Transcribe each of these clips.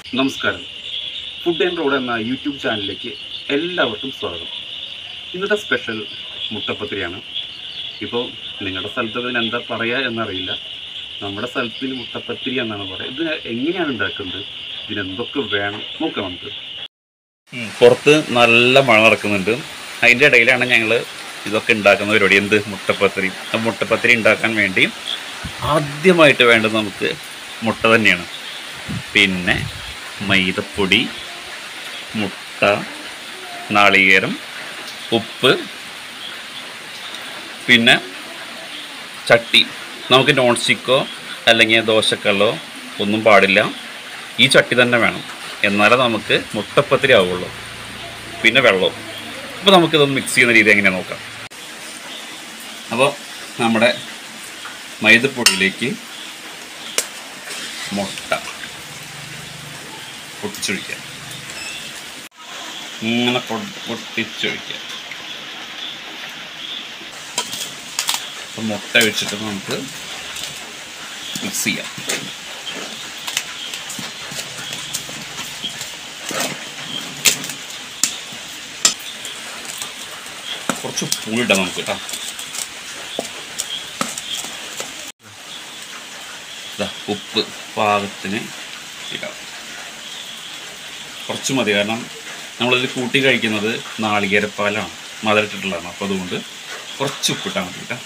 നമസ്കാരം food and road എന്ന YouTube ചാനലിലേക്ക് എല്ലാവർക്കും സ്വാഗതം ഇന്നത്തെ സ്പെഷ്യൽ മുട്ടപ്പത്തിരിയാണ് ഇപ്പോൾ നിങ്ങളുടെ സ്ഥലത്ത് ഇതിന് എന്താ പറയുക എന്നറിയില്ല നമ്മുടെ സ്ഥലത്തിൽ മുട്ടപ്പത്തിരി എന്നാണ് പറയുക ഇത് എങ്ങനെയാണ് ഉണ്ടാക്കുന്നത് ഇതിനെന്തൊക്കെ വേണം നോക്കാം നമുക്ക് പുറത്ത് നല്ല മഴ നടക്കുന്നുണ്ട് അതിൻ്റെ ഇടയിലാണ് ഞങ്ങൾ ഇതൊക്കെ ഉണ്ടാക്കുന്ന പരിപാടി എന്ത് മുട്ടപ്പത്തിരി ആ മുട്ടപ്പത്തിരി ഉണ്ടാക്കാൻ വേണ്ടി ആദ്യമായിട്ട് വേണ്ടത് നമുക്ക് മുട്ട തന്നെയാണ് പിന്നെ മൈദപ്പൊടി മുട്ട നാളികേരം ഉപ്പ് പിന്നെ ചട്ടി നമുക്ക് നോൺ സ്റ്റിക്കോ അല്ലെങ്കിൽ ദോശക്കല്ലോ ഒന്നും പാടില്ല ഈ ചട്ടി തന്നെ വേണം എന്നാലേ നമുക്ക് മുട്ടപ്പത്തിരി ആവുള്ളൂ പിന്നെ വെള്ളവും അപ്പോൾ നമുക്കിതൊന്ന് മിക്സ് ചെയ്യുന്ന രീതി എങ്ങനെയാണ് നോക്കാം അപ്പോൾ നമ്മുടെ മൈദപ്പൊടിയിലേക്ക് മുട്ട പൊട്ടിച്ചൊഴിക്കുക ഇങ്ങനെ പൊ- പൊട്ടിച്ചൊഴിക്കുക അപ്പം മുട്ട വെച്ചിട്ട് നമുക്ക് മിക്സ് ചെയ്യാം കുറച്ച് ഉപ്പിടാം നമുക്ക് കേട്ടോ ദാ ഉപ്പ് പാകത്തിന് ഇടാം കുറച്ച് മതി കാരണം നമ്മളിത് കൂട്ടി കഴിക്കുന്നത് നാളികേരപ്പാലാണ് മധുരട്ടിട്ടുള്ളതാണ് അപ്പോൾ അതുകൊണ്ട് കുറച്ച് ഉപ്പിട്ടാൽ മതി കേട്ടോ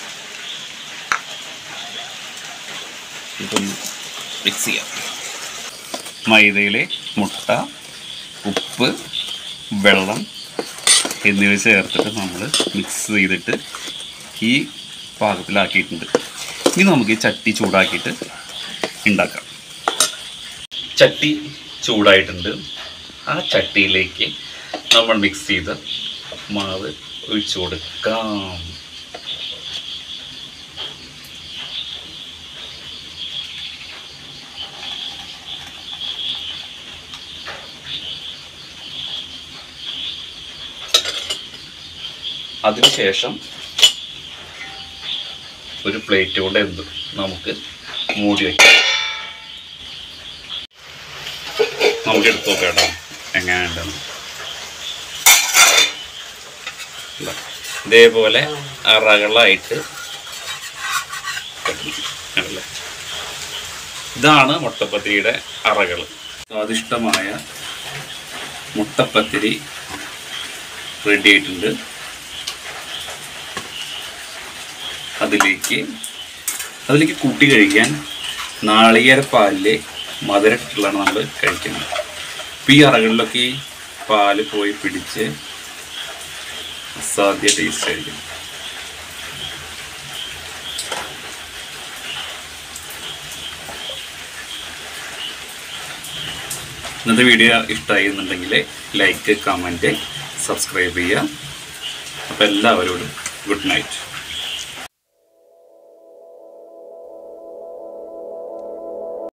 ഇതൊന്ന് മിക്സ് ചെയ്യാം മൈദയിലെ മുട്ട ഉപ്പ് വെള്ളം എന്നിവ ചേർത്തിട്ട് നമ്മൾ മിക്സ് ചെയ്തിട്ട് ഈ പാകത്തിലാക്കിയിട്ടുണ്ട് ഇനി നമുക്ക് ഈ ചട്ടി ചൂടാക്കിയിട്ട് ഉണ്ടാക്കാം ചട്ടി ചൂടായിട്ടുണ്ട് ആ ചട്ടിയിലേക്ക് നമ്മൾ മിക്സ് ചെയ്ത മാവ് ഒഴിച്ചു കൊടുക്കാം അതിനുശേഷം ഒരു പ്ലേറ്റ് കൊണ്ട് എന്ത് നമുക്ക് മൂടി വയ്ക്കാം നമുക്ക് എടുത്ത് നോക്കാം കേട്ടോ എങ്ങനെയുണ്ടെന്ന് ഇതാ. ഇതേപോലെ അറകളായിട്ട് കണ്ടില്ലേ? ഇതാണ് മുട്ടപ്പത്തിരിയുടെ അറകൾ സ്വാദിഷ്ടമായ മുട്ടപ്പത്തിരി റെഡി ആയിട്ടുണ്ട് അതിലേക്ക് അതിലേക്ക് കൂട്ടി കഴിക്കാൻ നാളികേര പാലിലെ മധുരട്ടിട്ടുള്ളതാണ് നമ്മൾ കഴിക്കുന്നത് അപ്പോൾ ഈ അറകളിലൊക്കെ ഈ പാല് പോയി പിടിച്ച് അസാധ്യ ടേസ്റ്റ് ആയിരിക്കും ഇന്നത്തെ വീഡിയോ ഇഷ്ടമായി എന്നുണ്ടെങ്കിൽ ലൈക്ക് കമൻറ്റ് സബ്സ്ക്രൈബ് ചെയ്യുക അപ്പോൾ എല്ലാവരോടും ഗുഡ് നൈറ്റ്